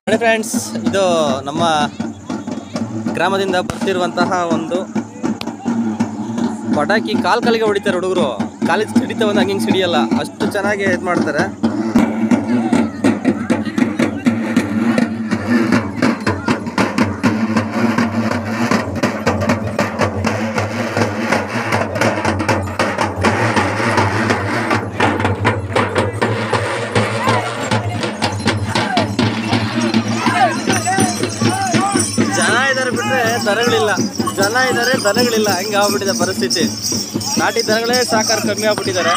ನೋಡಿ ಫ್ರೆಂಡ್ಸ್ ಇದು ನಮ್ಮ ಗ್ರಾಮದಿಂದ ಬರ್ತಿರುವಂತಹ ಒಂದು ಪಟಾಕಿ ಕಾಲ್ ಕಾಲಿಗೆ ಹೊಡಿತಾರೆ ಹುಡುಗರು ಕಾಲೇಜ್ ಸಿಡಿತ ಒಂದು ಹಂಗೆ ಸಿಡಿಯಲ್ಲ ಅಷ್ಟು ಚೆನ್ನಾಗಿ ಇದು ಮಾಡ್ತಾರೆ ಜನ ಇದ್ದಾರೆ ಬಿಟ್ರೆ ದನಗಳಿಲ್ಲ ಜನ ಇದ್ದಾರೆ ದನಗಳಿಲ್ಲ ಹಂಗೆ ಆಗ್ಬಿಟ್ಟಿದೆ ಪರಿಸ್ಥಿತಿ ನಾಟಿ ದನಗಳೇ ಸಾಕಾರ ಕಮ್ಮಿ ಆಗ್ಬಿಟ್ಟಿದ್ದಾರೆ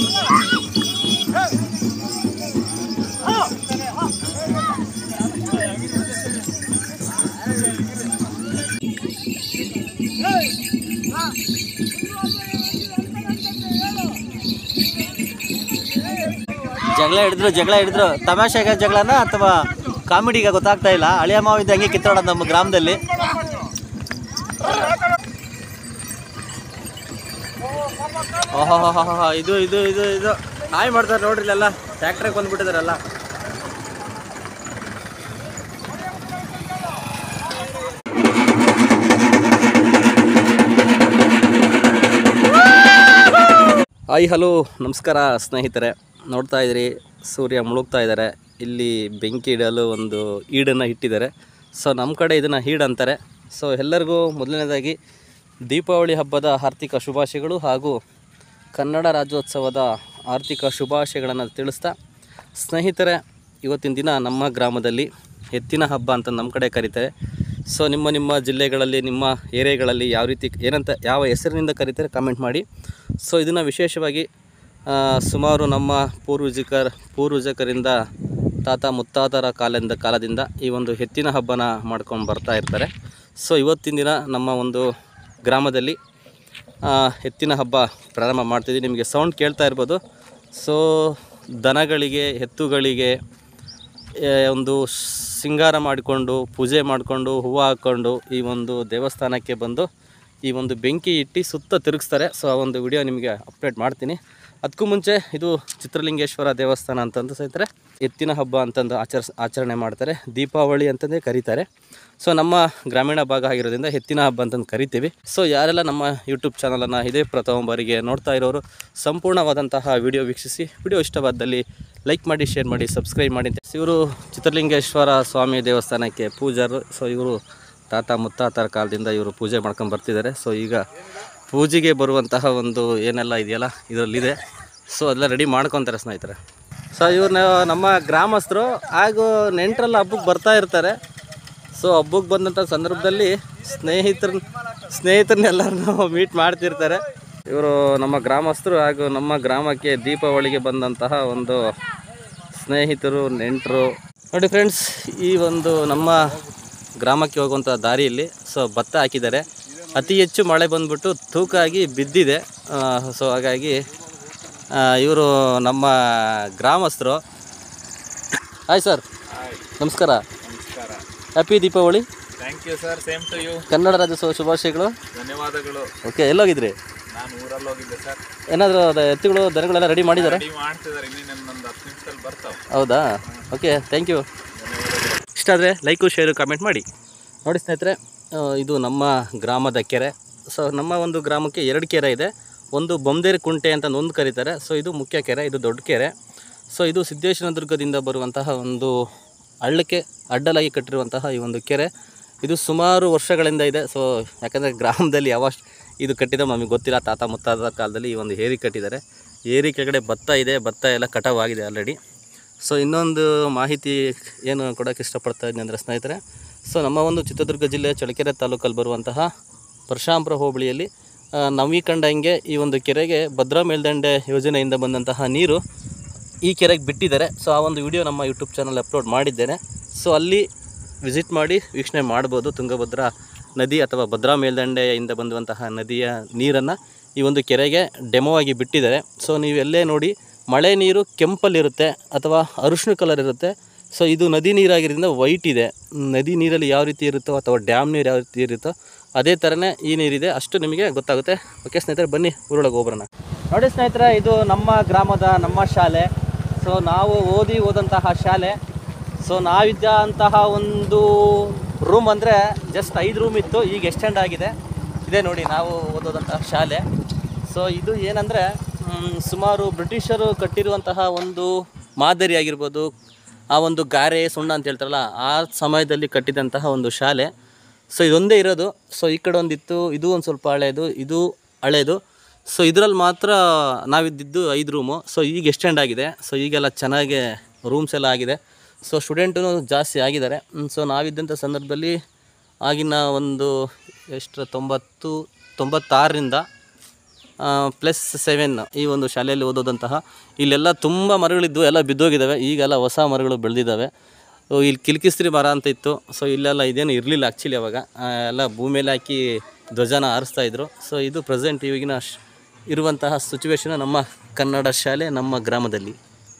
ಜಗಳ ಹಿಡಿದ್ರು ಜಗಳ ಹಿಡಿದ್ರು ತಮಾಷೆಗೆ ಜಗಳನ ಅಥವಾ ಕಾಮಿಡಿಗ ಗೊತ್ತಾಗ್ತಾ ಇಲ್ಲ ಹಳೆಯ ಮಾವ ಇದ್ದ ಹಂಗೆ ಕಿತ್ತಾಡೋದು ನಮ್ಮ ಗ್ರಾಮದಲ್ಲಿ ಓಹೋ ಇದು ಇದು ಇದು ಇದು ನಾಯಿ ಮಾಡ್ತಾರೆ ನೋಡ್ರಿ ಇಲ್ಲೆಲ್ಲ ಟ್ಯಾಕ್ಟ್ರಿಗೆ ಬಂದ್ಬಿಟ್ಟಿದಾರಲ್ಲ ಹಾಯ್ ಹಲೋ ನಮಸ್ಕಾರ ಸ್ನೇಹಿತರೆ ನೋಡ್ತಾ ಇದ್ದೀರಿ ಸೂರ್ಯ ಮುಳುಗ್ತಾ ಇದ್ದಾರೆ ಇಲ್ಲಿ ಬೆಂಕಿ ಇಡಲು ಒಂದು ಈಡನ್ನು ಇಟ್ಟಿದ್ದಾರೆ ಸೊ ನಮ್ಮ ಕಡೆ ಇದನ್ನು ಹೀಡ್ ಅಂತಾರೆ ಸೊ ಎಲ್ಲರಿಗೂ ಮೊದಲನೇದಾಗಿ ದೀಪಾವಳಿ ಹಬ್ಬದ ಆರ್ಥಿಕ ಶುಭಾಶಯಗಳು ಹಾಗೂ ಕನ್ನಡ ರಾಜ್ಯೋತ್ಸವದ ಆರ್ಥಿಕ ಶುಭಾಶಯಗಳನ್ನು ತಿಳಿಸ್ತಾ ಸ್ನೇಹಿತರೆ ಇವತ್ತಿನ ದಿನ ನಮ್ಮ ಗ್ರಾಮದಲ್ಲಿ ಎತ್ತಿನ ಹಬ್ಬ ಅಂತ ನಮ್ಮ ಕಡೆ ಕರೀತಾರೆ ಸೊ ನಿಮ್ಮ ನಿಮ್ಮ ಜಿಲ್ಲೆಗಳಲ್ಲಿ ನಿಮ್ಮ ಏರಿಯಾಗಳಲ್ಲಿ ಯಾವ ರೀತಿ ಏನಂತ ಯಾವ ಹೆಸರಿನಿಂದ ಕರೀತಾರೆ ಕಮೆಂಟ್ ಮಾಡಿ ಸೊ ಇದನ್ನು ವಿಶೇಷವಾಗಿ ಆ, ಸುಮಾರು ನಮ್ಮ ಪೂರ್ವಜಿಕರ ಪೂರ್ವಜಕರಿಂದ ತಾತ ಮುತ್ತಾತರ ಕಾಲದಿಂದ ಕಾಲದಿಂದ ಈ ಒಂದು ಎತ್ತಿನ ಹಬ್ಬನ ಮಾಡ್ಕೊಂಡು ಬರ್ತಾ ಇರ್ತಾರೆ ಸೊ ಇವತ್ತಿನ ದಿನ ನಮ್ಮ ಒಂದು ಗ್ರಾಮದಲ್ಲಿ ಆ, ಎತ್ತಿನ ಹಬ್ಬ ಪ್ರಾರಂಭ ಮಾಡ್ತಿದ್ದೀವಿ ನಿಮಗೆ ಸೌಂಡ್ ಕೇಳ್ತಾ ಇರ್ಬೋದು ಸೊ ದನಗಳಿಗೆ ಎತ್ತುಗಳಿಗೆ ಏ, ಒಂದು ಸಿಂಗಾರ ಮಾಡಿಕೊಂಡು ಪೂಜೆ ಮಾಡಿಕೊಂಡು ಹೂವು ಹಾಕ್ಕೊಂಡು ಈ ಒಂದು ದೇವಸ್ಥಾನಕ್ಕೆ ಬಂದು ಈ ಒಂದು ಬೆಂಕಿ ಇಟ್ಟು ಸುತ್ತ ತಿರುಗಿಸ್ತಾರೆ ಸೊ ಆ ಒಂದು ವಿಡಿಯೋ ನಿಮಗೆ ಅಪ್ಡೇಟ್ ಮಾಡ್ತೀನಿ ಅದಕ್ಕೂ ಮುಂಚೆ ಇದು ಚಿತ್ರಲಿಂಗೇಶ್ವರ ದೇವಸ್ಥಾನ ಅಂತಂದು ಸಹಿತ ಎತ್ತಿನ ಹಬ್ಬ ಅಂತಂದು ಆಚರಿಸ್ ಆಚರಣೆ ಮಾಡ್ತಾರೆ ದೀಪಾವಳಿ ಅಂತಂದೇ ಕರೀತಾರೆ ಸೊ ನಮ್ಮ ಗ್ರಾಮೀಣ ಭಾಗ ಆಗಿರೋದ್ರಿಂದ ಎತ್ತಿನ ಹಬ್ಬ ಅಂತಂದು ಕರಿತೀವಿ ಸೊ ಯಾರೆಲ್ಲ ನಮ್ಮ ಯೂಟ್ಯೂಬ್ ಚಾನಲನ್ನು ಇದೇ ಪ್ರಥಮ ಬಾರಿಗೆ ನೋಡ್ತಾ ಇರೋರು ಸಂಪೂರ್ಣವಾದಂತಹ ವಿಡಿಯೋ ವೀಕ್ಷಿಸಿ ವಿಡಿಯೋ ಇಷ್ಟವಾದಲ್ಲಿ ಲೈಕ್ ಮಾಡಿ ಶೇರ್ ಮಾಡಿ ಸಬ್ಸ್ಕ್ರೈಬ್ ಮಾಡಿ ಇವರು ಚಿತ್ರಲಿಂಗೇಶ್ವರ ಸ್ವಾಮಿ ದೇವಸ್ಥಾನಕ್ಕೆ ಪೂಜಾರು ಸೊ ಇವರು ತಾತ ಮುತ್ತಾತರ ಕಾಲದಿಂದ ಇವರು ಪೂಜೆ ಮಾಡ್ಕೊಂಡು ಬರ್ತಿದ್ದಾರೆ ಸೊ ಈಗ ಪೂಜೆಗೆ ಬರುವಂತಹ ಒಂದು ಏನೆಲ್ಲ ಇದೆಯಲ್ಲ ಇದರಲ್ಲಿದೆ ಸೊ ಅದೆಲ್ಲ ರೆಡಿ ಮಾಡ್ಕೊತಾರೆ ಸ್ನೇಹಿತರೆ ಸೊ ಇವ್ರನ್ನ ನಮ್ಮ ಗ್ರಾಮಸ್ಥರು ಹಾಗೂ ನೆಂಟರೆಲ್ಲ ಹಬ್ಬಕ್ಕೆ ಬರ್ತಾ ಇರ್ತಾರೆ ಸೊ ಹಬ್ಬಕ್ಕೆ ಬಂದಂಥ ಸಂದರ್ಭದಲ್ಲಿ ಸ್ನೇಹಿತರ ಸ್ನೇಹಿತರನ್ನೆಲ್ಲರನ್ನು ಮೀಟ್ ಮಾಡ್ತಿರ್ತಾರೆ ಇವರು ನಮ್ಮ ಗ್ರಾಮಸ್ಥರು ಹಾಗೂ ನಮ್ಮ ಗ್ರಾಮಕ್ಕೆ ದೀಪಾವಳಿಗೆ ಬಂದಂತಹ ಒಂದು ಸ್ನೇಹಿತರು ನೆಂಟರು ನೋಡಿ ಫ್ರೆಂಡ್ಸ್ ಈ ಒಂದು ನಮ್ಮ ಗ್ರಾಮಕ್ಕೆ ಹೋಗುವಂಥ ದಾರಿಯಲ್ಲಿ ಸೊ ಭತ್ತ ಹಾಕಿದ್ದಾರೆ ಅತಿ ಹೆಚ್ಚು ಮಳೆ ಬಂದ್ಬಿಟ್ಟು ತೂಕ ಆಗಿ ಬಿದ್ದಿದೆ ಸೊ ಹಾಗಾಗಿ ಇವರು ನಮ್ಮ ಗ್ರಾಮಸ್ಥರು ಹಾಯ್ ಸರ್ ನಮಸ್ಕಾರ ನಮಸ್ಕಾರ happy Deepavali thank you sir same to you Kannada Rajyotsava ಶುಭಾಶಯಗಳು ಧನ್ಯವಾದಗಳು ಓಕೆ ಎಲ್ಲೋಗಿದ್ರಿ ನಾನು ಊರಲ್ಲಿ ಹೋಗಿದ್ದೆ ಸರ್ ಏನಾದರೂ ಎತ್ತುಗಳು ದನಗಳೆಲ್ಲ ರೆಡಿ ಮಾಡಿದ್ದಾರೆ ರೆಡಿ ಮಾಡ್ತಿದ್ದಾರೆ ಇನ್ನೊಂದು ಹತ್ತು ನಿಮಿಷದಲ್ಲಿ ಬರ್ತಾವೆ ಹೌದಾ ಓಕೆ ಥ್ಯಾಂಕ್ ಯು ಇಷ್ಟ ಆದರೆ ಲೈಕು ಶೇರು ಕಮೆಂಟ್ ಮಾಡಿ ನೋಡಿ ಸ್ನೇಹಿತರೆ ಆ, ಇದು ನಮ್ಮ ಗ್ರಾಮದ ಕೆರೆ ಸೊ ನಮ್ಮ ಒಂದು ಗ್ರಾಮಕ್ಕೆ ಎರಡು ಕೆರೆ ಇದೆ ಒಂದು ಬೊಮ್ದೇರಿ ಕುಂಟೆ ಅಂತ ಒಂದು ಕರೀತಾರೆ ಸೊ ಇದು ಮುಖ್ಯ ಕೆರೆ ಇದು ದೊಡ್ಡ ಕೆರೆ ಸೊ ಇದು ಸಿದ್ದೇಶ್ವರ ದುರ್ಗದಿಂದ ಬರುವಂತಹ ಒಂದು ಹಳ್ಳಕ್ಕೆ ಅಡ್ಡಲಾಗಿ ಕಟ್ಟಿರುವಂತಹ ಈ ಒಂದು ಕೆರೆ ಇದು ಸುಮಾರು ವರ್ಷಗಳಿಂದ ಇದೆ ಸೊ ಯಾಕಂದರೆ ಗ್ರಾಮದಲ್ಲಿ ಯಾವ ಇದು ಕಟ್ಟಿದ ನಮಗೆ ಗೊತ್ತಿಲ್ಲ ತಾತ ಮುತ್ತಾದ ಕಾಲದಲ್ಲಿ ಈ ಒಂದು ಏರಿ ಕಟ್ಟಿದ್ದಾರೆ ಏರಿ ಕೆಳಗಡೆ ಭತ್ತ ಇದೆ ಭತ್ತ ಎಲ್ಲ ಕಟಾವಾಗಿದೆ ಆಲ್ರೆಡಿ ಸೊ ಇನ್ನೊಂದು ಮಾಹಿತಿ ಏನು ಕೊಡೋಕ್ಕೆ ಇಷ್ಟಪಡ್ತಾ ಇದ್ದೀನಿ ಅಂದರೆ ಸ್ನೇಹಿತರೆ ಸೊ ನಮ್ಮ ಒಂದು ಚಿತ್ರದುರ್ಗ ಜಿಲ್ಲೆ ಚಳ್ಳಕೆರೆ ತಾಲೂಕಲ್ಲಿ ಬರುವಂತಹ ಪರಶಾಂಪುರ ಹೋಬಳಿಯಲ್ಲಿ ಆ, ನವೀಕಂಡಂಗೆ ಈ ಒಂದು ಕೆರೆಗೆ ಭದ್ರಾ ಮೇಲ್ದಂಡೆ ಯೋಜನೆಯಿಂದ ಬಂದಂತಹ ನೀರು ಈ ಕೆರೆಗೆ ಬಿಟ್ಟಿದ್ದಾರೆ ಸೊ ಆ ಒಂದು ವಿಡಿಯೋ ನಮ್ಮ ಯೂಟ್ಯೂಬ್ ಚಾನಲ್ ಅಪ್ಲೋಡ್ ಮಾಡಿದ್ದೇನೆ ಸೊ ಅಲ್ಲಿ ವಿಸಿಟ್ ಮಾಡಿ ವೀಕ್ಷಣೆ ಮಾಡ್ಬೋದು ತುಂಗಭದ್ರಾ ನದಿ ಅಥವಾ ಭದ್ರಾ ಮೇಲ್ದಂಡೆಯಿಂದ ಬಂದಂತಹ ನದಿಯ ನೀರನ್ನು ಈ ಒಂದು ಕೆರೆಗೆ ಡೆಮೋ ಆಗಿ ಬಿಟ್ಟಿದ್ದಾರೆ ಸೊ ನೀವು ಎಲ್ಲೇ ನೋಡಿ ಮಳೆ ನೀರು ಕೆಂಪಲ್ಲಿರುತ್ತೆ ಅಥವಾ ಅರಿಶಿನ ಕಲರ್ ಇರುತ್ತೆ ಸೊ ಇದು ನದಿ ನೀರಾಗಿರೋದ್ರಿಂದ ವೈಟ್ ಇದೆ ನದಿ ನೀರಲ್ಲಿ ಯಾವ ರೀತಿ ಇರುತ್ತೋ ಅಥವಾ ಡ್ಯಾಮ್ ನೀರು ಯಾವ ರೀತಿ ಇರುತ್ತೋ ಅದೇ ಥರನೇ ಈ ನೀರಿದೆ ಅಷ್ಟು ನಿಮಗೆ ಗೊತ್ತಾಗುತ್ತೆ ಓಕೆ ಸ್ನೇಹಿತರೆ ಬನ್ನಿ ಊರೊಳಗೆ ಹೋಗ್ಬರೋಣ ನೋಡಿ ಸ್ನೇಹಿತರೆ ಇದು ನಮ್ಮ ಗ್ರಾಮದ ನಮ್ಮ ಶಾಲೆ ಸೊ ನಾವು ಓದಿ ಹೋದಂತಹ ಶಾಲೆ ಸೊ ನಾವಿದ್ದಂತಹ ಒಂದು ರೂಮ್ ಅಂದರೆ ಜಸ್ಟ್ ಐದು ರೂಮ್ ಇತ್ತು ಈಗ ಎಕ್ಸ್ಟೆಂಡ್ ಆಗಿದೆ ಇದೆ ನೋಡಿ ನಾವು ಓದೋದಂತಹ ಶಾಲೆ ಸೊ ಇದು ಏನಂದರೆ ಸುಮಾರು ಬ್ರಿಟಿಷರು ಕಟ್ಟಿರುವಂತಹ ಒಂದು ಮಾದರಿ ಆಗಿರ್ಬೋದು ಆ ಒಂದು ಗಾರೆ ಸುಣ್ಣ ಅಂತ ಹೇಳ್ತಾರಲ್ಲ ಆ ಸಮಯದಲ್ಲಿ ಕಟ್ಟಿದಂತಹ ಒಂದು ಶಾಲೆ ಸೊ ಇದೊಂದೇ ಇರೋದು ಸೊ ಈ ಕಡೆ ಒಂದಿತ್ತು ಇದು ಒಂದು ಸ್ವಲ್ಪ ಹಳೇದು ಇದು ಹಳೇದು ಸೊ ಇದರಲ್ಲಿ ಮಾತ್ರ ನಾವಿದ್ದಿದ್ದು ಐದು ರೂಮು ಸೊ ಈಗ ಎಕ್ಸ್ಟೆಂಡ್ ಆಗಿದೆ ಸೊ ಈಗೆಲ್ಲ ಚೆನ್ನಾಗಿ ರೂಮ್ಸ್ ಎಲ್ಲ ಆಗಿದೆ ಸೊ ಸ್ಟೂಡೆಂಟೂ ಜಾಸ್ತಿ ಆಗಿದ್ದಾರೆ ಸೊ ನಾವಿದ್ದಂಥ ಸಂದರ್ಭದಲ್ಲಿ ಆಗಿನ ಒಂದು ಎಷ್ಟು ತೊಂಬತ್ತು ತೊಂಬತ್ತಾರರಿಂದ ಪ್ಲಸ್ ಸೆವೆನ್ ಈ ಒಂದು ಶಾಲೆಯಲ್ಲಿ ಓದೋದಂತಹ ಇಲ್ಲೆಲ್ಲ ತುಂಬ ಮರಗಳಿದ್ವು ಎಲ್ಲ ಬಿದ್ದೋಗಿದ್ದಾವೆ ಈಗೆಲ್ಲ ಹೊಸ ಮರಗಳು ಬೆಳೆದಿದ್ದಾವೆ ಇಲ್ಲಿ ಕಿಲ್ಕಿಸ್ತ್ರಿ ಮರ ಅಂತ ಇತ್ತು ಸೊ ಇಲ್ಲೆಲ್ಲ ಇದೇನು ಇರಲಿಲ್ಲ ಆ್ಯಕ್ಚುಲಿ ಅವಾಗ ಆ, ಎಲ್ಲ ಭೂಮಿಯಲ್ಲಿ ಹಾಕಿ ಧ್ವಜನ ಹಾರಿಸ್ತಾ ಇದ್ರು ಸೊ ಇದು ಪ್ರೆಸೆಂಟ್ ಇವಾಗಿನ ಶ್- ಇರುವಂತಹ ಸಿಚುವೇಶನ್ ನಮ್ಮ ಕನ್ನಡ ಶಾಲೆ ನಮ್ಮ ಗ್ರಾಮದಲ್ಲಿ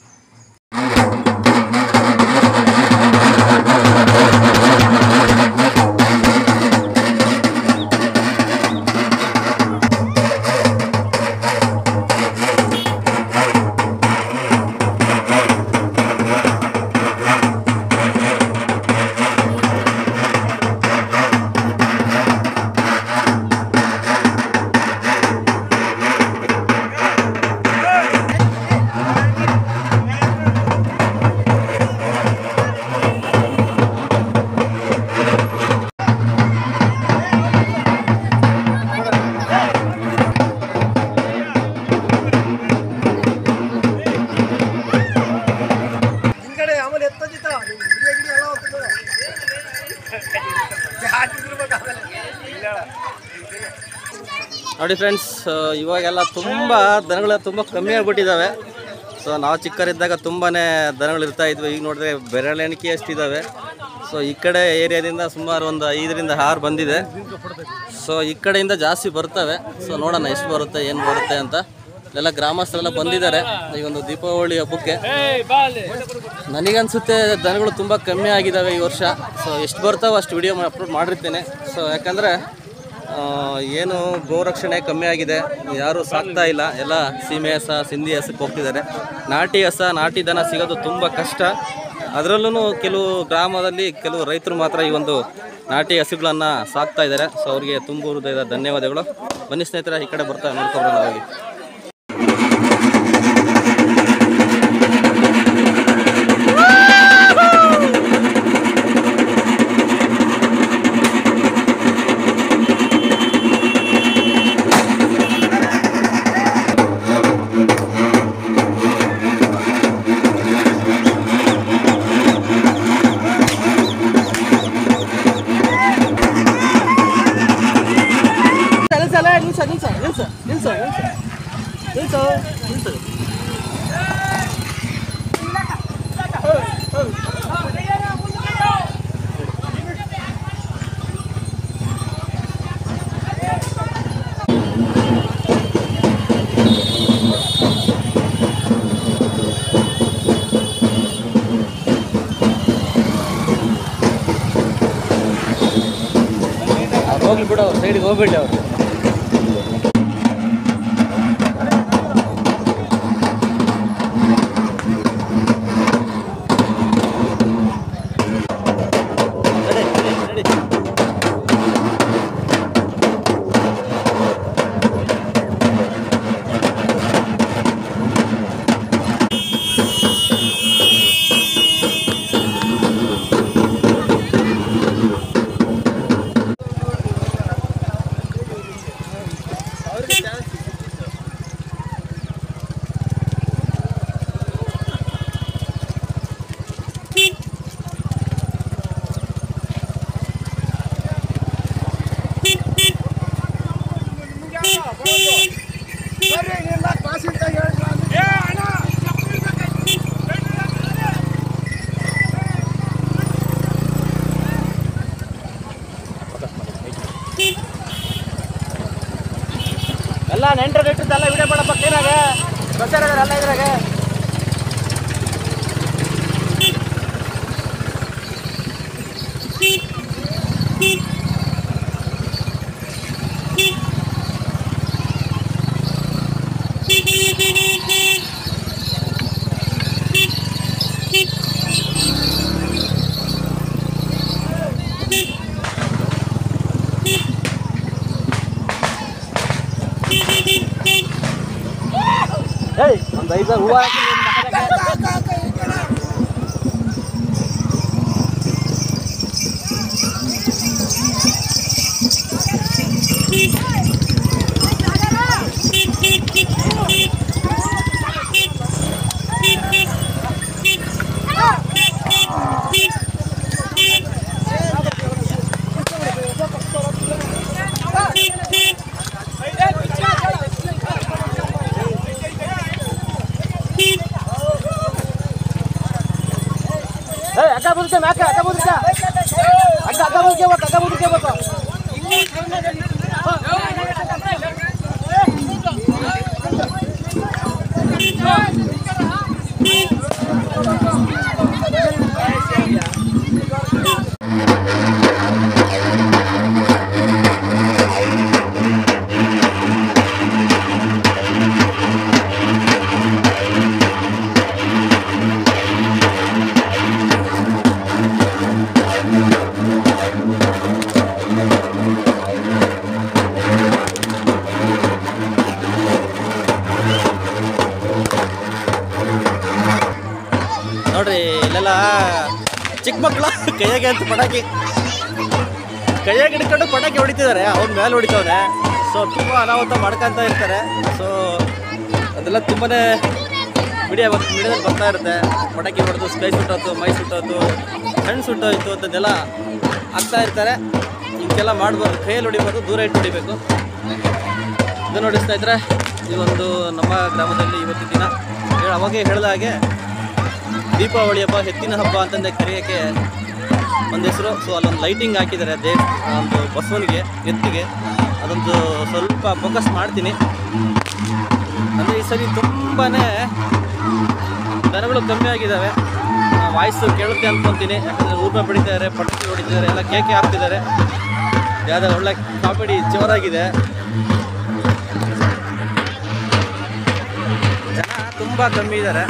ಹಿಂದ್ಗಡೆ ಆಮೇಲೆ ಎತ್ತದಿತ್ತ ಗಿಡ ಗಿಡ ಎಲ್ಲ ಹೋಗ್ತದೆ ಹಾಕಿರ್ಬೇಕಾಗಲ್ಲ ನೋಡಿ ಫ್ರೆಂಡ್ಸ್ ಇವಾಗೆಲ್ಲ ತುಂಬ ದನಗಳು ತುಂಬ ಕಮ್ಮಿ ಆಗಿಬಿಟ್ಟಿದ್ದಾವೆ ಸೊ ನಾವು ಚಿಕ್ಕರಿದ್ದಾಗ ತುಂಬಾ ದನಗಳು ಇರ್ತಾ ಇದ್ವಿ ಈಗ ನೋಡಿದ್ರೆ ಬೆರಳೆಣಿಕೆ ಎಷ್ಟಿದ್ದಾವೆ ಸೊ ಈ ಕಡೆ ಏರಿಯಾದಿಂದ ಸುಮಾರು ಒಂದು ಐದರಿಂದ ಆರು ಬಂದಿದೆ ಸೊ ಈ ಕಡೆಯಿಂದ ಜಾಸ್ತಿ ಬರ್ತವೆ ಸೊ ನೋಡೋಣ ಎಷ್ಟು ಬರುತ್ತೆ ಏನು ಬರುತ್ತೆ ಅಂತ ಎಲ್ಲ ಗ್ರಾಮಸ್ಥರೆಲ್ಲ ಬಂದಿದ್ದಾರೆ ಈ ಒಂದು ದೀಪಾವಳಿ ಹಬ್ಬಕ್ಕೆ ನನಗನ್ಸುತ್ತೆ ದನಗಳು ತುಂಬ ಕಮ್ಮಿ ಆಗಿದ್ದಾವೆ ಈ ವರ್ಷ ಸೊ ಎಷ್ಟು ಬರ್ತಾವೆ ಅಷ್ಟು ವಿಡಿಯೋ ಅಪ್ಲೋಡ್ ಮಾಡಿರ್ತೇನೆ ಸೊ ಯಾಕಂದರೆ ಆ, ಏನು ಗೋರಕ್ಷಣೆ ಕಮ್ಮಿ ಆಗಿದೆ ಯಾರು ಸಾಕ್ತಾ ಇಲ್ಲ ಎಲ್ಲ ಸೀಮೆ ಹಸ ಸಿಂಧಿ ಹಸಕ್ಕೆ ಹೋಗ್ತಿದ್ದಾರೆ ನಾಟಿ ಹಸ ನಾಟಿ ದನ ಸಿಗೋದು ತುಂಬ ಕಷ್ಟ ಅದರಲ್ಲೂ ಕೆಲವು ಗ್ರಾಮದಲ್ಲಿ ಕೆಲವು ರೈತರು ಮಾತ್ರ ಈ ಒಂದು ನಾಟಿ ಹಸುಗಳನ್ನು ಸಾಕ್ತಾ ಇದ್ದಾರೆ ಸೊ ಅವರಿಗೆ ತುಂಬ ಹೃದಯದ ಧನ್ಯವಾದಗಳು ಬನ್ನಿ ಸ್ನೇಹಿತರೆ ಈ ಕಡೆ ಬರ್ತಾ ನೋಡ್ಕೊಬರೋಣ ಹೋಗಿ ನಿಲ್ಸಲ್ಲ ನಿಲ್ಸ ನಿಲ್ಸ ನಿಲ್ಸ ನಿಲ್ಸ ನಿಲ್ಸ ನಿಲ್ಸ ನಿಲ್ಸ ಅವ್ರು ಹೋಗ್ಲಿ ಬಿಡು ಅವ್ರ ಸೈಡಿಗೆ ಹೋಗ್ಬಿಡ್ಲಿ ಅವ್ರು ನಡಿ, ನಡಿ, ನಡಿ. ಬರ್ರಿ ನೀವೆಲ್ಲ ಕ್ಲಾಸಿಂದ ಹೇಳ್ರಿ ಏ ಅಣ್ಣ ಎಲ್ಲ ನೆಂಟರು ನೆಂಟ್ರದ್ದೆಲ್ಲ ವಿಡಿಯೋ ಮಾಡಪ್ಪ ಕ್ಲೀನಾಗ ಗೊತ್ತಾರ ಎಲ್ಲ ಇದ್ರಾಗ ಒಂದು ಐದು ಹೂವು ಹಾಕಿ ನಿನ್ನ ಮಗನಿಗೆ. ಏ ಅಕ್ಕ ಬುದ್ಕೆ ಮ್ಯಾಕ ಅಕ್ಕ ಬುದ್ಕ ಅಕ್ಕ ಅಕ್ಕ ಬುದ್ಕೆ ಬೇಕು ಅಕ್ಕ ಬುದ್ಕೆ ಬೇಕು ನೋಡ್ರಿ ಇಲ್ಲೆಲ್ಲ ಚಿಕ್ಕ ಮಕ್ಕಳು ಕೈಯಾಗೆ ಅಂತ ಪಟಾಕಿ ಕೈಯಾಗಿ ಹಿಡ್ಕೊಂಡು ಪಟಾಕಿ ಹೊಡಿತಿದ್ದಾರೆ ಅವ್ನ ಮೇಲೆ ಹೊಡಿತವ್ರೆ ಸೊ ತುಂಬ ಅನಾಹುತ ಮಾಡ್ಕೊಂತ ಇರ್ತಾರೆ ಸೊ ಅದೆಲ್ಲ ತುಂಬಾ ವಿಡಿಯೋ ವಿಡಿಯೋದಲ್ಲಿ ಬರ್ತಾ ಇರುತ್ತೆ ಪಟಾಕಿ ಹೊಡೆದು ಸ್ಕೈ ಸುಟ್ಟೋತು ಮೈ ಸುಟ್ಟೋತು ಕಣ್ಣು ಸುಟ್ಟೋಯ್ತು ಅಂತದೆಲ್ಲ ಆಗ್ತಾ ಇರ್ತಾರೆ ಹಿಂಗೆಲ್ಲ ಮಾಡ್ಬಾರ್ದು ಕೈಯಲ್ಲಿ ಹೊಡಿಬಾರ್ದು ದೂರ ಇಟ್ಟು ಹೊಡಿಬೇಕು ಇದು ನೋಡಿ ಸ್ನೇಹಿತರೆ ಈ ಒಂದು ನಮ್ಮ ಗ್ರಾಮದಲ್ಲಿ ಇವತ್ತಿನ ದಿನ ಹೇಳ- ಅವಾಗೇ ಹೇಳಿದ ಹಾಗೆ ದೀಪಾವಳಿ ಹಬ್ಬ ಎತ್ತಿನ ಹಬ್ಬ ಅಂತಂದೇ ಕರೆಯೋಕ್ಕೆ ಒಂದು ಹೆಸರು ಸೊ ಅಲ್ಲೊಂದು ಲೈಟಿಂಗ್ ಹಾಕಿದ್ದಾರೆ ದೇ ಒಂದು ಬಸವನಿಗೆ ಎತ್ತಿಗೆ ಅದೊಂದು ಸ್ವಲ್ಪ ಫೋಕಸ್ ಮಾಡ್ತೀನಿ ಅಂದರೆ ಈ ಸರಿ ತುಂಬಾ ದನಗಳು ಕಮ್ಮಿ ಆಗಿದ್ದಾವೆ ವಾಯ್ಸು ಕೇಳುತ್ತೆ ಅನ್ಕೊತೀನಿ ಯಾಕಂದರೆ ಊಟ ಬೆಳಿತಾರೆ ಪಟಾಕಿ ಹೊಡಿತಿದ್ದಾರೆ ಎಲ್ಲ ಕೇಕೆ ಹಾಕ್ತಿದ್ದಾರೆ ಯಾವುದೋ ಒಳ್ಳೆ ಕಾಮಿಡಿ ಜೋರಾಗಿದೆ ಜನ ತುಂಬ ಕಮ್ಮಿ ಇದ್ದಾರೆ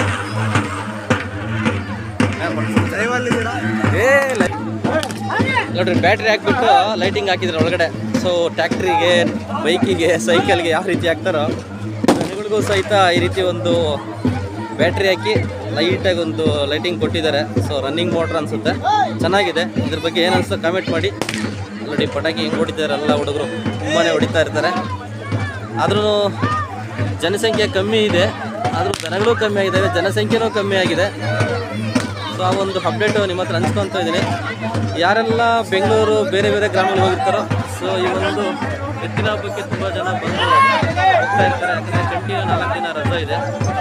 ಏ ಲೈ- ನೋಡ್ರಿ ಬ್ಯಾಟ್ರಿ ಹಾಕ್ಬಿಟ್ಟು ಲೈಟಿಂಗ್ ಹಾಕಿದ್ರು ಒಳಗಡೆ ಸೊ ಟ್ಯಾಕ್ಟ್ರಿಗೆ ಬೈಕಿಗೆ ಸೈಕಲ್ಗೆ ಯಾವ ರೀತಿ ಹಾಕ್ತಾರೋ ಜನಗಳಿಗೂ ಸಹಿತ ಈ ರೀತಿ ಒಂದು ಬ್ಯಾಟ್ರಿ ಹಾಕಿ ಲೈಟಾಗಿ ಒಂದು ಲೈಟಿಂಗ್ ಕೊಟ್ಟಿದ್ದಾರೆ ಸೊ ರನ್ನಿಂಗ್ ಮೋಟ್ರ್ ಅನಿಸುತ್ತೆ ಚೆನ್ನಾಗಿದೆ ಇದ್ರ ಬಗ್ಗೆ ಏನು ಅನಿಸ್ತೋ ಕಾಮೆಂಟ್ ಮಾಡಿ ನೋಡಿ ಪಟಾಕಿ ಹೆಂಗೆ ಹೊಡಿತಾರೆ ಎಲ್ಲ ಹುಡುಗರು ತುಂಬಾ ಹೊಡಿತಾ ಇರ್ತಾರೆ ಆದ್ರೂ ಜನಸಂಖ್ಯೆ ಕಮ್ಮಿ ಇದೆ ಆದರೂ ದನಗಳು ಕಮ್ಮಿ ಆಗಿದ್ದಾವೆ ಜನಸಂಖ್ಯೆನೂ ಕಮ್ಮಿ ಆಗಿದೆ ಸೊ ಆ ಒಂದು ಅಪ್ಡೇಟು ನಿಮ್ಮ ಹತ್ರ ಹಂಚ್ಕೊತಾ ಇದ್ದೀನಿ ಯಾರೆಲ್ಲ ಬೆಂಗಳೂರು ಬೇರೆ ಬೇರೆ ಗ್ರಾಮಗಳಿಗೆ ಹೋಗಿರ್ತಾರೋ ಸೊ ಈ ಒಂದು ಎತ್ತಿನ ಹಬ್ಬಕ್ಕೆ ತುಂಬ ಜನ ಬಂದು ಹೋಗ್ತಾ ಇರ್ತಾರೆ ಯಾಕಂದರೆ ಕಂಟಿನ್ಯೂ ನಾಲ್ಕು ದಿನ ರಜಾ ಇದೆ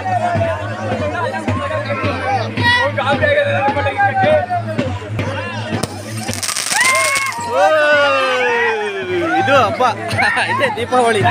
ಇದು ಹಬ್ಬ ಇದೇ ದೀಪಾವಳಿ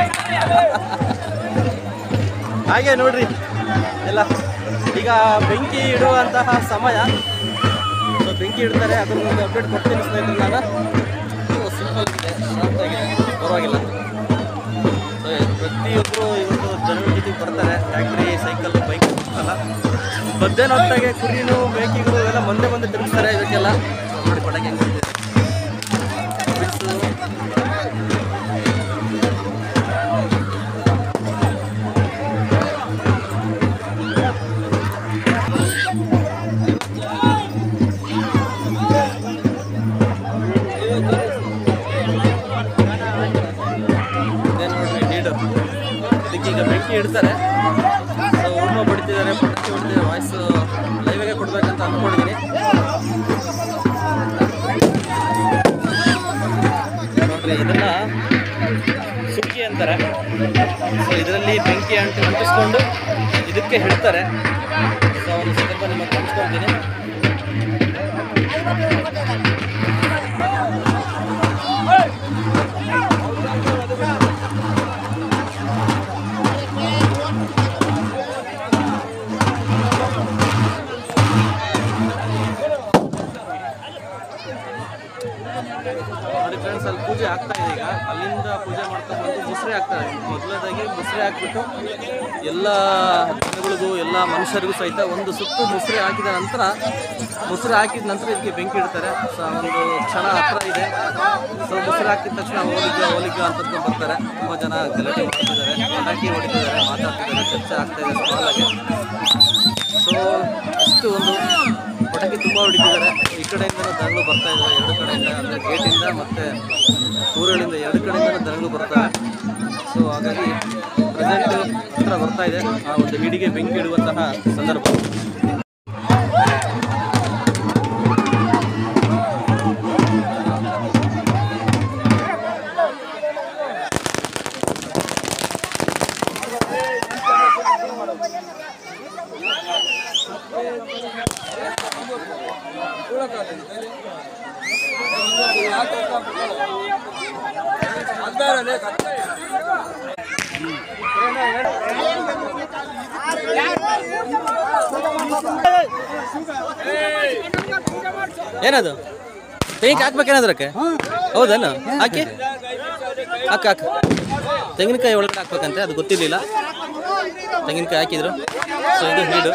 ಹಾಗೆ ನೋಡ್ರಿ ಎಲ್ಲ ಈಗ ಬೆಂಕಿ ಇಡುವಂತಹ ಸಮಯ ಸೊ ಬೆಂಕಿ ಇಡ್ತಾರೆ ಅದ್ರ ಒಂದು ಅಪ್ಡೇಟ್ ಕೊಡ್ತೀನಿ ಸ್ನೇಹಿತರೆ ನಾನು ಸಿಂಪಲ್ ಇದೆ ಶಾರ್ಟ್ ಆಗಿದೆ ಪರವಾಗಿಲ್ಲ ಸೊ ಪ್ರತಿಯೊಬ್ಬರು ಇವತ್ತು ಜನಗಳ ಜೊತೆಗೆ ಬರ್ತಾರೆ ಟ್ಯಾಕ್ಟ್ರಿ ಸೈಕಲ್ ಬೈಕ್ ಅಲ್ಲ ಮಧ್ಯಾಹ್ನ ಹೊತ್ತಾಗೆ ಕುರಿನು ಮೇಕೆಗಳು ಇವೆಲ್ಲ ಮುಂದೆ ಮುಂದೆ ತಿರುಗಿಸ್ತಾರೆ ಇದಕ್ಕೆಲ್ಲ ನೋಡಿ ಪಟಾಕಿ ಹೆಂಗೆ ಹೊಡಿತಿದೆ. ಬಿಡ್ಸು. ಇದೇ ನೋಡ್ರಿ ನೀಡು ಇದಕ್ಕೀಗ ಬೆಂಕಿ ಇಡ್ತಾರೆ ಸೊ ಉರ್ಮ ಬಡಿತಿದ್ದಾರೆ ಪಟಾಕಿ ಹೊಡಿತಿದ್ದಾರೆ ವಾಯ್ಸ್ ಲೈವಾಗೆ ಕೊಡ್ಬೇಕಂತ ಅಂದ್ಕೊಂಡಿದ್ದೀನಿ ನೋಡ್ರಿ ಇದನ್ನ ಸುಕ್ಕಿ ಅಂತಾರೆ ಸೊ ಇದರಲ್ಲಿ ಬೆಂಕಿ ಅಂಟು ಅಂಟಿಸ್ಕೊಂಡು ಇದಕ್ಕೆ ಹಿಡ್ತಾರೆ ಸೊ ಒಂದು ಸಂದರ್ಭ ನಿಮಗೆ ಕಾಣಿಸ್ಕೊಳ್ತೀನಿ ನೋಡಿ ಫ್ರೆಂಡ್ಸ್ ಅಲ್ಲಿ ಪೂಜೆ ಆಗ್ತಾ ಇದೆ ಈಗ ಅಲ್ಲಿಂದ ಪೂಜೆ ಮಾಡ್ಕೊಂಡು ಬಂದು ಮುಸ್ರೆ ಹಾಕ್ತಾರೆ ಮೊದಲನೇದಾಗಿ ಮುಸ್ರೆ ಹಾಕ್ಬಿಟ್ಟು ಎಲ್ಲ ಜನಗಳು ಮಕ್ಕಳಿಗೂ ಎಲ್ಲ ಮನುಷ್ಯರಿಗೂ ಸಹಿತ ಒಂದು ಸುತ್ತು ಮುಸುರೆ ಹಾಕಿದ ನಂತರ ಮುಸುರೆ ಹಾಕಿದ ನಂತರ ಇದಕ್ಕೆ ಬೆಂಕಿ ಇಡ್ತಾರೆ ಸೊ ಆ ಒಂದು ಕ್ಷಣ ಹತ್ರ ಇದೆ ಸೊ ಮುಸುರೆ ಹಾಕಿದ ತಕ್ಷಣ ಹೋಲಿಗೆ ಹೋಲಿಗೆ ಅಂತಂದು ಬರ್ತಾರೆ ತುಂಬ ಜನ ಗಲಾಟೆ ಮಾಡ್ತಿದ್ದಾರೆ ಪಟಾಕಿ ಹೊಡಿತಿದ್ದಾರೆ ಮಾತಾಡ್ತಿದ್ದಾರೆ ಚರ್ಚೆ ಆಗ್ತಾ ಇದೆ ಸ್ಮಾಲಾಗಿ ಸೊ ಅಷ್ಟು ಒಂದು ಪಟಾಕಿ ತುಂಬ ಹೊಡಿತಿದ್ದಾರೆ ಈ ಕಡೆಯಿಂದ ದನಗಳು ಬರ್ತಾ ಇದ್ದಾವೆ ಎರಡು ಕಡೆಯಿಂದ ಅಂದರೆ ಗೇಟಿಂದ ಮತ್ತು ಊರುಗಳಿಂದ ಎರಡು ಕಡೆಯಿಂದ ದನಗಳು ಬರ್ತಾವೆ ಸೊ ಹಾಗಾಗಿ ಪ್ರೆಸೆಂಟ್ ಹತ್ರ ಬರ್ತಾ ಇದೆ ಆ ಒಂದು ಹಿಡಿಗೆ ಬೆಂಕಿ ಇಡುವಂತಹ ಸಂದರ್ಭ ಏನದು ಬೆಂಕಿ ಹಾಕ್ಬೇಕೇನಾದ್ರಕ್ಕೆ ಹೌದನ್ನು ಹಾಕಿ ಹಾಕ ಹಾಕ ತೆಂಗಿನಕಾಯಿ ಒಳಗಡೆ ಹಾಕ್ಬೇಕಂತೆ ಅದು ಗೊತ್ತಿರಲಿಲ್ಲ ತೆಂಗಿನಕಾಯಿ ಹಾಕಿದ್ರು ಸೊ ಇದು ಹೀಡು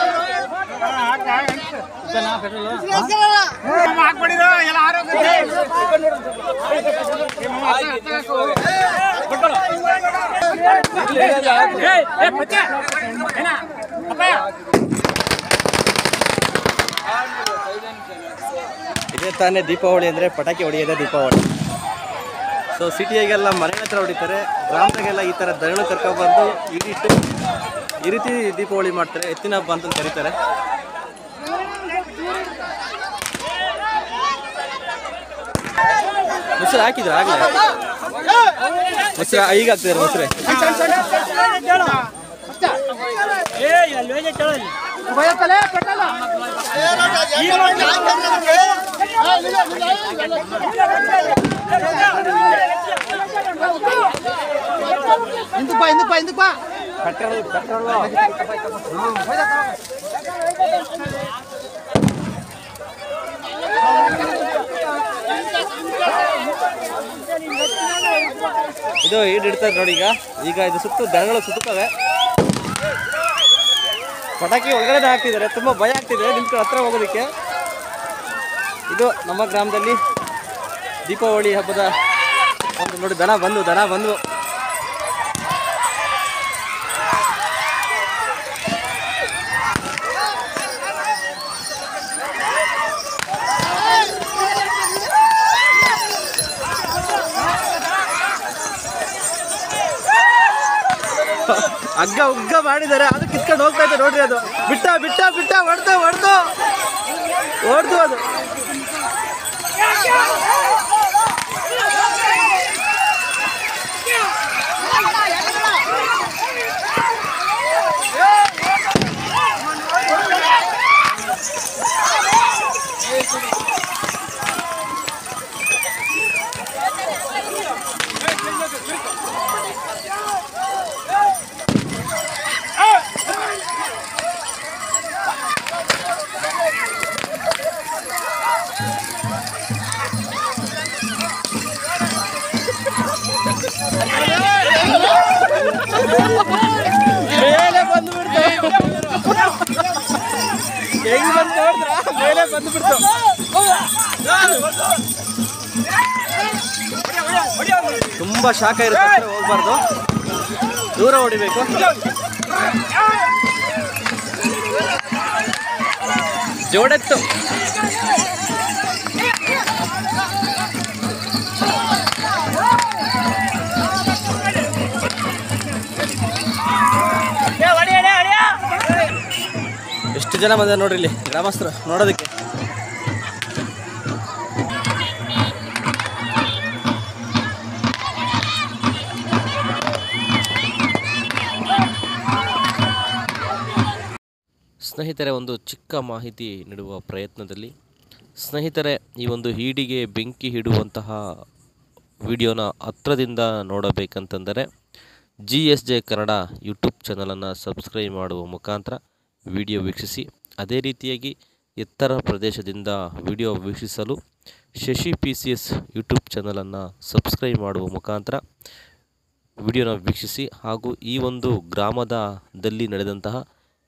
ಹಾಕ್ಬಿಡಿರೋ ಎಲ್ಲ ಆರೋಗ್ಯ ಇದೇ ತಾನೇ ದೀಪಾವಳಿ ಅಂದರೆ ಪಟಾಕಿ ಹೊಡೆಯೋದೇ ದೀಪಾವಳಿ ಸೊ ಸಿಟಿಯಾಗೆಲ್ಲ ಮನೆ ಹತ್ರ ಹೊಡಿತಾರೆ ಗ್ರಾಮದಾಗೆಲ್ಲ ಈ ಥರ ದರಳು ಕರ್ಕೊಬಂದು ಇಡಿಟ್ಟು ಈ ರೀತಿ ದೀಪಾವಳಿ ಮಾಡ್ತಾರೆ ಎತ್ತಿನ ಹಬ್ಬ ಅಂತ ಕರೀತಾರೆ ಮೊಸರು ಹಾಕಿದ್ರ ಆಗಲೇ ಮೊಸರು ಈಗ ಹಾಕ್ತಿದ್ದಾರೆ ಮೊಸರು ಬಯತ್ತಲೇ ಪೆಟ್ರೋಲ ಇಂದುಪ್ಪ ಇಂದುಪ್ಪ ಇಂದುಪ್ಪ ಇದು ಈಡ್ ಇಡ್ತಾರೆ ನೋಡಿ ಈಗ ಈಗ ಇದು ಸುತ್ತು ದನಗಳು ಸುತ್ತುತ್ತವೆ ಪಟಾಕಿ ಒಳಗಡೆ ಹಾಕ್ತಿದ್ದಾರೆ ತುಂಬ ಭಯ ಆಗ್ತಿದೆ ನಿಮ್ಗೆ ಹತ್ರ ಹೋಗೋದಕ್ಕೆ ಇದು ನಮ್ಮ ಗ್ರಾಮದಲ್ಲಿ ದೀಪಾವಳಿ ಹಬ್ಬದ ಒಂದು ನೋಡಿ ದನ ಬಂದು ದನ ಬಂದು ಹಗ್ಗ ಉಗ್ಗ ಮಾಡಿದ್ದಾರೆ ಅದು ಕಿತ್ಕೊಂಡು ಹೋಗ್ತಾ ಇದೆ ನೋಡ್ರಿ ಅದು ಬಿಟ್ಟ ಬಿಟ್ಟ ಬಿಟ್ಟ ಹೊಡ್ದು ಹೊಡ್ದು ಹೊಡ್ದು ಅದು ಮೇಲೆ ಬಂದು ಬಿಡ್ತು ಹೆಂಗ್ ಬಂದು ನೋಡಿದ್ರ ಮೇಲೆ ಬಂದು ಬಿಡ್ತು ತುಂಬಾ ಶಾಖ ಇರುತ್ತೆ ಹತ್ರ ಹೋಗ್ಬಾರ್ದು ದೂರ ಹೊಡಿಬೇಕು ಜೋಡೆತ್ತು ಎಷ್ಟು ಜನ ಬಂದ ನೋಡ್ರಿ ಇಲ್ಲಿ ಗ್ರಾಮಸ್ಥರು ನೋಡೋದಕ್ಕೆ ಸ್ನೇಹಿತರೆ ಒಂದು ಚಿಕ್ಕ ಮಾಹಿತಿ ನೀಡುವ ಪ್ರಯತ್ನದಲ್ಲಿ ಸ್ನೇಹಿತರೆ ಈ ಒಂದು ಹೀಡಿಗೆ ಬೆಂಕಿ ಇಡುವಂತಹ ವಿಡಿಯೋನ ಹತ್ರದಿಂದ ನೋಡಬೇಕಂತಂದರೆ G S J Kannada YouTube ಚಾನಲನ್ನು ಸಬ್ಸ್ಕ್ರೈಬ್ ಮಾಡುವ ಮುಖಾಂತರ ವಿಡಿಯೋ ವೀಕ್ಷಿಸಿ ಅದೇ ರೀತಿಯಾಗಿ ಎತ್ತರ ಪ್ರದೇಶದಿಂದ ವಿಡಿಯೋ ವೀಕ್ಷಿಸಲು Shashi P C S YouTube ಚಾನಲನ್ನು ಸಬ್ಸ್ಕ್ರೈಬ್ ಮಾಡುವ ಮುಖಾಂತರ ವಿಡಿಯೋನ ವೀಕ್ಷಿಸಿ ಹಾಗೂ ಈ ಒಂದು ಗ್ರಾಮದಲ್ಲಿ ನಡೆದಂತಹ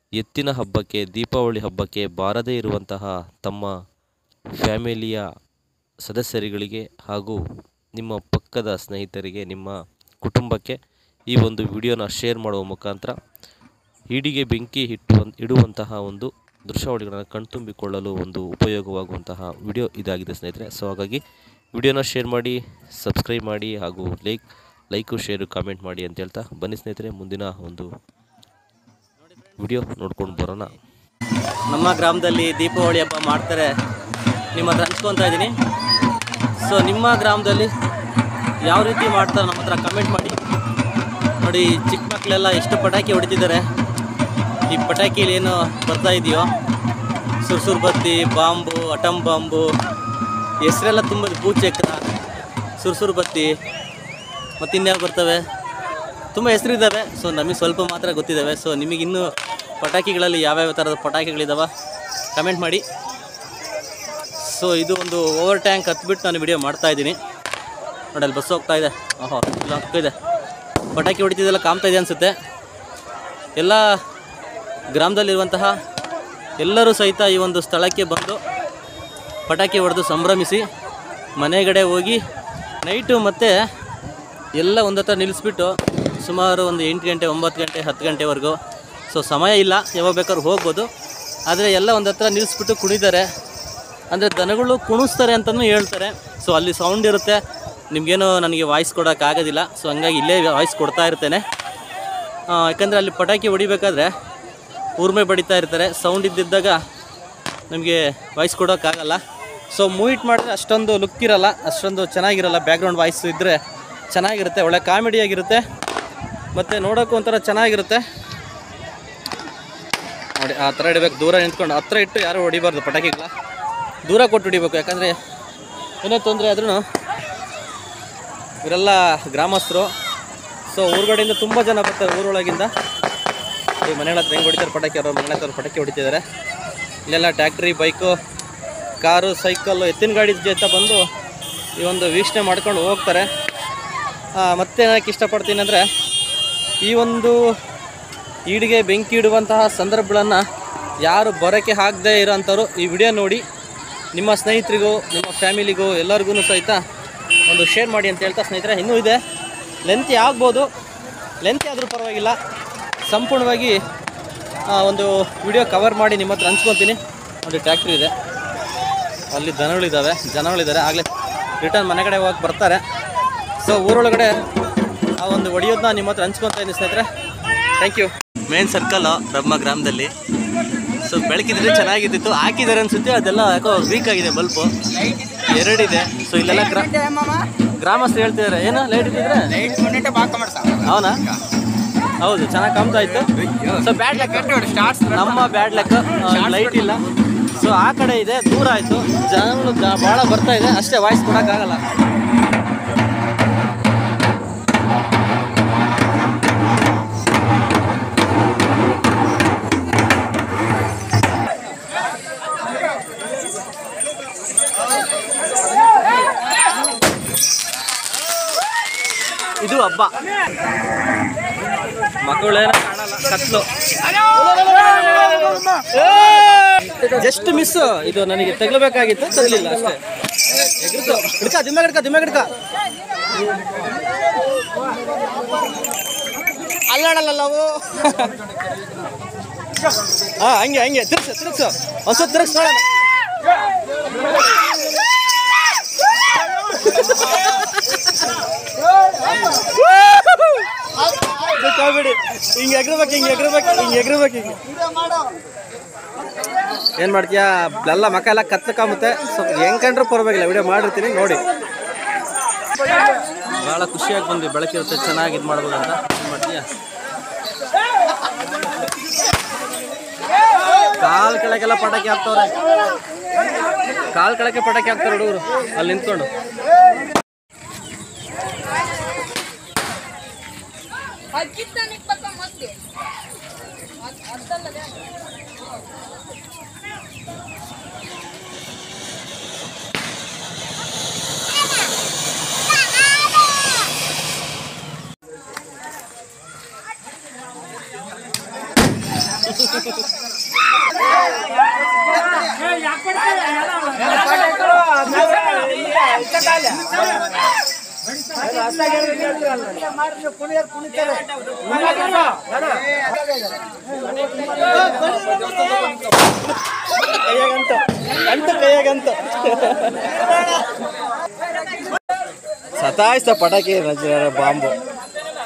ಎತ್ತಿನ ಹಬ್ಬಕ್ಕೆ ದೀಪಾವಳಿ ಹಬ್ಬಕ್ಕೆ ಬಾರದೇ ಇರುವಂತಹ ತಮ್ಮ ಫ್ಯಾಮಿಲಿಯ ಸದಸ್ಯರುಗಳಿಗೆ ಹಾಗೂ ನಿಮ್ಮ ಪಕ್ಕದ ಸ್ನೇಹಿತರಿಗೆ ನಿಮ್ಮ ಕುಟುಂಬಕ್ಕೆ ಈ ಒಂದು ವಿಡಿಯೋನ ಶೇರ್ ಮಾಡುವ ಮುಖಾಂತರ ಈಡಿಗೆ ಬೆಂಕಿ ಇಟ್ಟು ಇಡುವಂತಹ ಒಂದು ದೃಶ್ಯಾವಳಿಗಳನ್ನು ಕಣ್ತುಂಬಿಕೊಳ್ಳಲು ಒಂದು ಉಪಯೋಗವಾಗುವಂತಹ ವಿಡಿಯೋ ಇದಾಗಿದೆ ಸ್ನೇಹಿತರೆ ಸೊ ಹಾಗಾಗಿ ವಿಡಿಯೋನ ಶೇರ್ ಮಾಡಿ ಸಬ್ಸ್ಕ್ರೈಬ್ ಮಾಡಿ ಹಾಗೂ ಲೈಕ್ ಲೈಕು ಶೇರು ಕಾಮೆಂಟ್ ಮಾಡಿ ಅಂತ ಹೇಳ್ತಾ ಬನ್ನಿ ಸ್ನೇಹಿತರೆ ಮುಂದಿನ ಒಂದು ವಿಡಿಯೋ ನೋಡ್ಕೊಂಡು ಬರೋಣ ನಮ್ಮ ಗ್ರಾಮದಲ್ಲಿ ದೀಪಾವಳಿ ಹಬ್ಬ ಮಾಡ್ತಾರೆ ನಿಮ್ಮ ಹತ್ರ ಹಂಚ್ಕೊತಾ ಇದ್ದೀನಿ ಸೊ ನಿಮ್ಮ ಗ್ರಾಮದಲ್ಲಿ ಯಾವ ರೀತಿ ಮಾಡ್ತಾರೆ ನಮ್ಮ ಹತ್ರ ಕಮೆಂಟ್ ಮಾಡಿ ನೋಡಿ ಚಿಕ್ಕ ಮಕ್ಕಳೆಲ್ಲ ಎಷ್ಟು ಪಟಾಕಿ ಹೊಡಿತಿದ್ದಾರೆ ಈ ಪಟಾಕಿಲಿ ಏನು ಬರ್ತಾ ಇದೆಯೋ ಸುರ್ಸುರ್ ಬತ್ತಿ ಬಾಂಬು ಅಟಮ್ ಬಾಂಬು ಹೆಸರೆಲ್ಲ ತುಂಬ ಭೂಚಕ್ರ ಸುರ್ಸುರ್ ಬತ್ತಿ ಮತ್ತು ಇನ್ಯಾವ ಬರ್ತವೆ ತುಂಬ ಹೆಸರಿದ್ದಾವೆ ಸೊ ನಮಗೆ ಸ್ವಲ್ಪ ಮಾತ್ರ ಗೊತ್ತಿದ್ದಾವೆ ಸೊ ನಿಮಗೆ ಇನ್ನೂ ಪಟಾಕಿಗಳಲ್ಲಿ ಯಾವ್ಯಾವ ಥರದ ಪಟಾಕಿಗಳಿದ್ದಾವೆ ಕಮೆಂಟ್ ಮಾಡಿ ಸೊ ಇದು ಒಂದು ಓವರ್ ಟ್ಯಾಂಕ್ ಹತ್ಬಿಟ್ಟು ನಾನು ವಿಡಿಯೋ ಮಾಡ್ತಾ ಇದ್ದೀನಿ ನೋಡಿ ಅಲ್ಲಿ ಬಸ್ ಹೋಗ್ತಾ ಇದೆ ಓಹೋ ಇಲ್ಲ ಹೋಗ್ತಿದೆ ಪಟಾಕಿ ಹೊಡಿತಿದ್ದೆಲ್ಲ ಕಾಮ್ತಾ ಇದೆ ಅನಿಸುತ್ತೆ ಎಲ್ಲ ಗ್ರಾಮದಲ್ಲಿರುವಂತಹ ಎಲ್ಲರೂ ಸಹಿತ ಈ ಒಂದು ಸ್ಥಳಕ್ಕೆ ಬಂದು ಪಟಾಕಿ ಹೊಡೆದು ಸಂಭ್ರಮಿಸಿ ಮನೆಗಡೆ ಹೋಗಿ ನೈಟು ಮತ್ತು ಎಲ್ಲ ಒಂದು ಹತ್ರ ನಿಲ್ಲಿಸ್ಬಿಟ್ಟು ಸುಮಾರು ಒಂದು ಎಂಟು ಗಂಟೆ ಒಂಬತ್ತು ಗಂಟೆ ಹತ್ತು ಗಂಟೆವರೆಗೂ ಸೊ ಸಮಯ ಇಲ್ಲ ಯಾವಾಗ ಬೇಕಾದ್ರೂ ಹೋಗ್ಬೋದು ಆದರೆ ಎಲ್ಲ ಒಂದು ಹತ್ರ ನಿಲ್ಲಿಸ್ಬಿಟ್ಟು ಕುಣಿತಾರೆ ಅಂದರೆ ದನಗಳು ಕುಣಿಸ್ತಾರೆ ಅಂತಲೂ ಹೇಳ್ತಾರೆ ಸೊ ಅಲ್ಲಿ ಸೌಂಡ್ ಇರುತ್ತೆ ನಿಮಗೇನು ನನಗೆ ವಾಯ್ಸ್ ಕೊಡೋಕ್ಕಾಗೋದಿಲ್ಲ ಸೊ ಹಂಗಾಗಿ ಇಲ್ಲೇ ವಾಯ್ಸ್ ಕೊಡ್ತಾ ಇರ್ತೇನೆ ಆ, ಯಾಕಂದರೆ ಅಲ್ಲಿ ಪಟಾಕಿ ಹೊಡಿಬೇಕಾದ್ರೆ ಊರ್ಮೆ ಬಡಿತಾ ಇರ್ತಾರೆ ಸೌಂಡ್ ಇದ್ದಿದ್ದಾಗ ನಮಗೆ ವಾಯ್ಸ್ ಕೊಡೋಕ್ಕಾಗಲ್ಲ ಸೊ ಮೂವಿಟ್ ಮಾಡಿದ್ರೆ ಅಷ್ಟೊಂದು ಲುಕ್ ಇರಲ್ಲ ಅಷ್ಟೊಂದು ಚೆನ್ನಾಗಿರಲ್ಲ ಬ್ಯಾಕ್ಗ್ರೌಂಡ್ ವಾಯ್ಸ್ ಇದ್ದರೆ ಚೆನ್ನಾಗಿರುತ್ತೆ ಒಳ್ಳೆ ಕಾಮಿಡಿಯಾಗಿರುತ್ತೆ ಮತ್ತು ನೋಡೋಕ್ಕೂ ಒಂಥರ ಚೆನ್ನಾಗಿರುತ್ತೆ ನೋಡಿ ಆ ಥರ ಇಡಬೇಕು ದೂರ ನಿಂತ್ಕೊಂಡು ಹತ್ರ ಇಟ್ಟು ಯಾರೂ ಹೊಡಿಬಾರ್ದು ಪಟಾಕಿಗಳ ದೂರ ಕೊಟ್ಟು ಹೊಡಿಬೇಕು ಯಾಕಂದರೆ ಏನೇ ತೊಂದರೆ ಆದ್ರೂ ಇವರೆಲ್ಲ ಗ್ರಾಮಸ್ಥರು ಸೊ ಊರುಗಡೆಯಿಂದ ತುಂಬ ಜನ ಬರ್ತಾರೆ ಊರೊಳಗಿಂದ ಈ ಮನೆಗಳ ಹತ್ರ ಹೆಂಗೆ ಹೊಡಿತಾರೆ ಪಟಾಕಿ ಅವ್ರ ಮನೆ ಹತ್ರ ಪಟಾಕಿ ಹೊಡಿತಿದ್ದಾರೆ ಇಲ್ಲೆಲ್ಲ ಟ್ಯಾಕ್ಟ್ರಿ ಬೈಕು ಕಾರು ಸೈಕಲ್ಲು ಎತ್ತಿನ ಗಾಡಿ ಜೊತೆ ಬಂದು ಈ ಒಂದು ವೀಕ್ಷಣೆ ಮಾಡ್ಕೊಂಡು ಹೋಗ್ತಾರೆ ಆ, ಮತ್ತೆ ಏನಕ್ಕೆ ಇಷ್ಟಪಡ್ತೀನಿ ಅಂದರೆ ಈ ಒಂದು ಈಡಿಗೆ ಬೆಂಕಿ ಇಡುವಂತಹ ಸಂದರ್ಭಗಳನ್ನು ಯಾರು ಬರೋಕ್ಕೆ ಆಗದೇ ಇರೋಂಥವ್ರು ಈ ವಿಡಿಯೋ ನೋಡಿ ನಿಮ್ಮ ಸ್ನೇಹಿತರಿಗೂ ನಿಮ್ಮ ಫ್ಯಾಮಿಲಿಗೂ ಎಲ್ಲರಿಗೂ ಸಹಿತ ಒಂದು ಶೇರ್ ಮಾಡಿ ಅಂತ ಹೇಳ್ತಾ ಸ್ನೇಹಿತರೆ ಇನ್ನೂ ಇದೆ ಲೆಂತಿ ಆಗ್ಬೋದು ಲೆಂತಿ ಆದರೂ ಪರವಾಗಿಲ್ಲ ಸಂಪೂರ್ಣವಾಗಿ ಆ, ಒಂದು ವಿಡಿಯೋ ಕವರ್ ಮಾಡಿ ನಿಮ್ಮ ಹತ್ರ ಹಂಚ್ಕೊತೀನಿ ಒಂದು ಟ್ಯಾಕ್ಟ್ರಿ ಇದೆ ಅಲ್ಲಿ ದನಗಳಿದ್ದಾವೆ ಜನಗಳಿದ್ದಾರೆ ಆಗಲೇ ರಿಟರ್ನ್ ಮನೆ ಕಡೆ ಹೋಗಿ ಬರ್ತಾರೆ ಸೊ ಊರೊಳಗಡೆ ಆ ಒಂದು ಹೊಡಿಯೋದನ್ನ ನಿಮ್ಮ ಹತ್ರ ಹಂಚ್ಕೊತಾ ಇದ್ದೀನಿ ಸ್ನೇಹಿತರೆ ಥ್ಯಾಂಕ್ ಯು ಮೇನ್ ಸರ್ಕಲ್ ಬ್ರಹ್ಮ ಗ್ರಾಮದಲ್ಲಿ ಸೊ ಬೆಳಕಿದ್ರೆ ಚೆನ್ನಾಗಿದ್ದಿತ್ತು ಹಾಕಿದ್ದಾರೆ ಅನ್ಸುತ್ತೆ ಅದೆಲ್ಲ ಯಾಕೋ ವೀಕ್ ಆಗಿದೆ ಬಲ್ಪು ಎರಡಿದೆ ಸೊ ಇಲ್ಲೆಲ್ಲ ಗ್ರಾ ಗ್ರಾಮಸ್ಥರು ಹೇಳ್ತಿದ್ದಾರೆ ಏನು ಲೈಟ್ ಇದ್ದಿದ್ರೆ ಅವನಾ ಹೌದು ಚೆನ್ನಾಗಿ ಕಾಮ್ತಾ ಇತ್ತು ಸೊ ಬ್ಯಾಡ್ ಲೆಕ್ಕ ನಮ್ಮ ಬ್ಯಾಡ್ ಲೆಕ್ಕ ಲೈಟ್ ಇಲ್ಲ ಸೊ ಆ ಕಡೆ ಇದೆ ದೂರ ಆಯಿತು ಜನಗಳು ಜ- ಭಾಳ ಬರ್ತಾ ಇದೆ ಅಷ್ಟೇ ವಾಯ್ಸ್ ಕೊಡೋಕ್ಕಾಗಲ್ಲ ಇದು ಹಬ್ಬ ಮಕ್ಕಳೇನ ಕಾಣಲ್ಲ ಕತ್ಲು ಜಸ್ಟ್ ಮಿಸ್ ಇದು ನನಗೆ ತಗಲಬೇಕಾಗಿತ್ತು ತಗಲಿಲ್ಲ ಅಷ್ಟೇ ಎಗ್ರಿತು ಹಿಡ್ಕ ದಿಮ್ಮ ಹಿಡ್ಕ ದಿಮ್ಮ ಹಿಡ್ಕ ಅಲ್ಲಾಡಲ್ಲ ನಾವು ಹಾ ಹಂಗೆ ಹಂಗೆ ತಿರ್ಗ್ಸು ತಿರ್ಗ್ಸು ಒಂದ್ ಸ್ವಲ್ಪ ತಿರ್ಗ್ಸ್ ನೋಡೋಣ ಕಾಯ್ಬೇಡಿ ಹಿಂಗೆ ಎಗ್ರಬೇಕು ಹಿಂಗೆ ಎಗ್ರಬೇಕು ಹಿಂಗೆ ಎಗ್ರಬೇಕು ಹಿಂಗೆ ಏನು ಮಾಡ್ತೀಯಾ ಎಲ್ಲ ಮಕ್ಕ ಎಲ್ಲ ಕತ್ತಕಾಮುತ್ತೆ ಸ್ವಲ್ಪ ಹೆಂಗ್ ಕಂಡ್ರೂ ಪರವಾಗಿಲ್ಲ ವಿಡಿಯೋ ಮಾಡಿರ್ತೀನಿ ನೋಡಿ ಭಾಳ ಖುಷಿಯಾಗಿ ಬಂದ್ವಿ ಬೆಳಕಿರುತ್ತೆ ಚೆನ್ನಾಗಿ ಇದು ಮಾಡ್ಬೋದು ಅಂತ ಏನ್ ಮಾಡ್ತೀಯಾ ಕಾಲ್ ಕೆಳಗೆಲ್ಲ ಪಟಾಕಿ ಹಾಕ್ತವ್ರೆ ಕಾಲ್ ಕೆಳಗೆ ಪಟಾಕಿ ಹಾಕ್ತಾರೆ ಹುಡುಗರು ಅಲ್ಲಿ ನಿಂತ್ಕೊಂಡು ಅಕ್ಕಿತ್ತಾನಿಗೆ ಪಕ್ಕ ಮತ್ತೆ ಅದ್ದಲ್ಲದೆ ಸತಾಯಿಸ್ತ ಪಟಾಕಿ bomb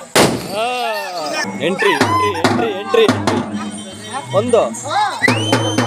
entry entry entry entry ಒಂದು